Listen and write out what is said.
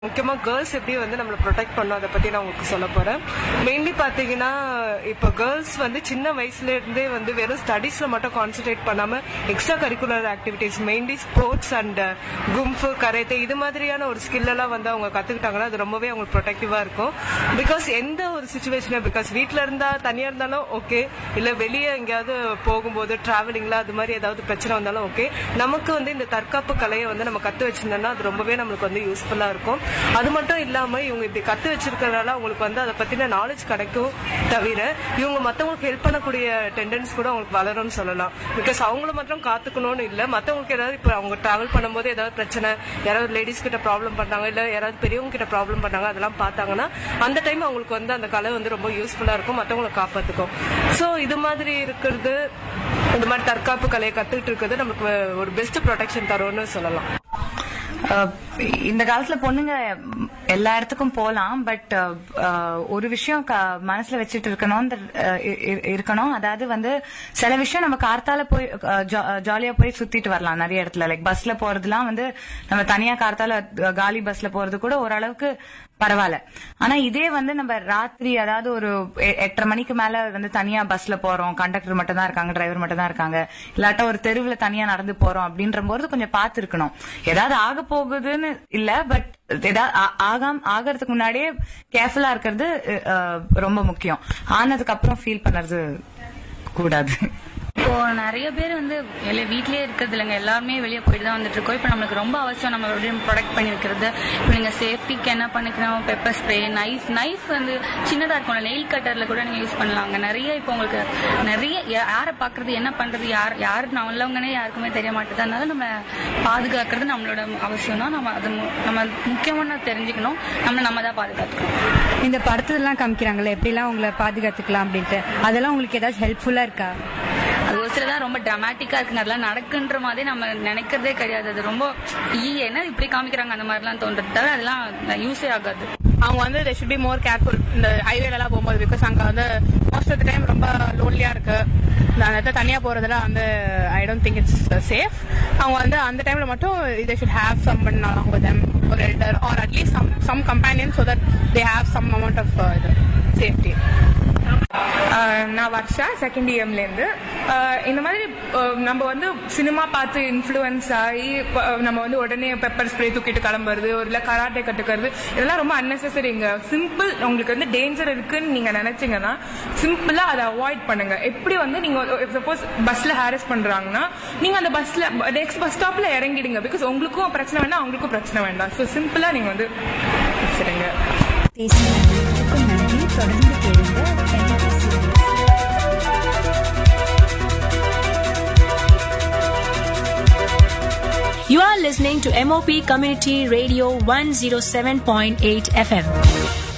முக்கியமா கேர்ள்ஸ் எப்படி வந்து நம்மளை ப்ரொடெக்ட் பண்ணும் அதை பத்தி நான் உங்களுக்கு சொல்ல போறேன் மெயின்லி பாத்தீங்கன்னா இப்போ கேர்ள்ஸ் வந்து சின்ன வயசுல இருந்தே வந்து வெறும் ஸ்டடீஸ்ல மட்டும் கான்சென்ட்ரேட் பண்ணாம extra curricular activities mainly sports and kung fu karate இது மாதிரியான ஒரு ஸ்கில் எல்லாம் வந்து அவங்க கத்துக்கிட்டாங்கன்னா அது ரொம்பவே அவங்களுக்கு ப்ரொடெக்டிவா இருக்கும் பிகாஸ் எந்த ஒரு சுச்சுவேஷன் பிகாஸ் வீட்ல இருந்தா தனியா இருந்தாலும் ஓகே இல்ல வெளியே எங்கேயாவது போகும்போது டிராவலிங்ல அது மாதிரி ஏதாவது பிரச்சனை வந்தாலும் ஓகே நமக்கு வந்து இந்த தற்காப்பு கலையை வந்து நம்ம கத்து வச்சிருந்தோம்னா அது ரொம்பவே நம்மளுக்கு வந்து யூஸ்ஃபுல்லா இருக்கும் அது மட்டும் இல்லாம இவங்க இப்படி கத்து வச்சிருக்கிறதால அவங்களுக்கு வந்து அதை பத்தின நாலேஜ் கிடைக்கும் தவிர இவங்க மத்தவங்களுக்கு ஹெல்ப் பண்ணக்கூடிய டெண்டன்ஸ் கூட அவங்களுக்கு வளரும்னு சொல்லலாம் பிகாஸ் அவங்கள மட்டும் காத்துக்கணும்னு இல்ல மத்தவங்களுக்கு ஏதாவது இப்ப அவங்க டிராவல் பண்ணும்போது ஏதாவது பிரச்சனை யாராவது லேடிஸ் கிட்ட ப்ராப்ளம் பண்ணாங்க இல்ல யாராவது பெரியவங்க கிட்ட ப்ராப்ளம் பண்ணாங்க அதெல்லாம் பார்த்தாங்கன்னா அந்த டைம் அவங்களுக்கு வந்து அந்த கலை வந்து ரொம்ப யூஸ்ஃபுல்லா இருக்கும் மத்தவங்களை காப்பாத்துக்கும் சோ இது மாதிரி இருக்கிறது இந்த மாதிரி தற்காப்பு கலையை கத்துக்கிட்டு இருக்கிறது நமக்கு ஒரு பெஸ்ட் ப்ரொடெக்ஷன் தரும்னு சொல்லலாம் அஹ் இந்த காலத்துல பொண்ணுங்க எல்லா இடத்துக்கும் போலாம் பட் ஒரு விஷயம் க- மனசுல வச்சுட்டு இருக்கணும் இருக்கணும் அதாவது வந்து சில விஷயம் நம்ம கார்த்தால போய் அஹ், ஜா- ஜாலியா போய் சுத்திட்டு வரலாம் நிறைய இடத்துல லைக் பஸ்ல போறதுலாம் வந்து நம்ம தனியா கார்த்தால அஹ், காலி பஸ்ல போறது கூட ஓரளவுக்கு பரவாயில்ல ஆனா இதே வந்து நம்ம ராத்திரி அதாவது ஒரு எ- எட்டரை மணிக்கு மேல வந்து தனியா பஸ்ல போறோம் கண்டக்டர் மட்டும் தான் இருக்காங்க டிரைவர் மட்டும் தான் இருக்காங்க இல்லாட்ட ஒரு தெருவுல தனியா நடந்து போறோம் அப்படின்ற போது கொஞ்சம் பார்த்து இருக்கணும் ஏதாவது ஆக போகுதுன்னு இல்ல பட் ஏதாவது ஆ- ஆகாம ஆகிறதுக்கு முன்னாடியே கேர்ஃபுல்லா இருக்கிறது அஹ், ரொம்ப முக்கியம் ஆனதுக்கு அப்புறம் ஃபீல் பண்றது கூடாது இப்போ நிறைய பேர் வந்து வெளியே வீட்லயே இருக்கிறது இல்லைங்க எல்லாருமே வெளியே போயிட்டு தான் வந்துட்டு இருக்கோம் இப்போ நம்மளுக்கு ரொம்ப அவசியம் நம்ம ப்ரொடெக்ட் பண்ணி வைக்கிறது இப்போ நீங்க சேஃப்டிக்கு என்ன பண்ணிக்கணும் பெப்பர் ஸ்ப்ரே நைஃப் நைஃப் வந்து சின்னதா இருக்கும் நெயில் கட்டர்ல கூட நீங்க யூஸ் பண்ணலாங்க நிறைய இப்போ உங்களுக்கு நிறைய யா- யாரை பாக்குறது என்ன பண்றது யார் யார் நல்லவங்கன்னே யாருக்குமே தெரிய மாட்டேது அதனால நம்ம பாதுகாக்கிறது நம்மளோட அவசியம் தான் நம்ம அது மு- நம்ம முக்கியமான தெரிஞ்சுக்கணும் நம்ம நம்ம தான் பாதுகாத்துக்கணும் இந்த படத்துலலாம் காமிக்கிறாங்கல்ல எப்படிலாம் உங்களை பாதுகாத்துக்கலாம் அப்படின்ட்டு அதெல்லாம் உங்களுக்கு ஏதாச்சும் ஹெல்ப்ஃபுல்லா இருக்கா அது ஒரு சில தான் ரொம்ப டிராமாட்டிக்கா இருக்குங்க அதெல்லாம் நடக்குன்ற மாதிரி நம்ம நினைக்கிறதே கிடையாது அது ரொம்ப ஈ என்ன இப்படி காமிக்கிறாங்க அந்த மாதிரிலாம் தோன்றது தவிர அதெல்லாம் யூஸே ஆகாது அவங்க வந்து they should be more careful இந்த ஹைவேல எல்லாம் போகும்போது பிகாஸ் அங்க வந்து மோஸ்ட் ஆஃப் த டைம் ரொம்ப லோன்லியா இருக்கு அந்த இடத்துல தனியா போறதெல்லாம் வந்து I don't think it's safe அவங்க வந்து அந்த டைம்ல மட்டும் they should have some along with them ஒரு elder or at least some some companion so that they have some amount of இது சேஃப்டி ஆஹ் நான் வர்ஷா செகண்ட் இயர்ல இருந்து ஆஹ் இந்த மாதிரி ஆஹ் நம்ம வந்து சினிமா பார்த்து இன்ஃப்ளூயன்ஸ் ஆகி ப- நம்ம வந்து உடனே பெப்பர் ஸ்ப்ரே தூக்கிட்டு கிளம்புறது ஒரு இல்லை கராட்டே கட்டுக்கிறது இதெல்லாம் ரொம்ப அன்னெசரிங்க சிம்பிள் உங்களுக்கு வந்து டேஞ்சர் இருக்குன்னு நீங்க நினைச்சீங்கன்னா சிம்பிளா அதை அவாய்ட் பண்ணுங்க எப்படி வந்து நீங்க சப்போஸ் பஸ்ல ஹாரஸ் பண்றாங்கன்னா நீங்க அந்த பஸ்ல நெக்ஸ்ட் பஸ் ஸ்டாப்ல இறங்கிடுங்க பிகாஸ் உங்களுக்கும் பிரச்சனை வேண்டாம் அவங்களுக்கும் பிரச்சனை வேண்டாம் ஸோ சிம்பிளா நீங்க வந்து வச்சிருங்க பேசிய அனைவருக்கும் நன்றி தொடர்ந்து கேளுங்க NBC You are listening to MOP Community Radio 107.8 FM.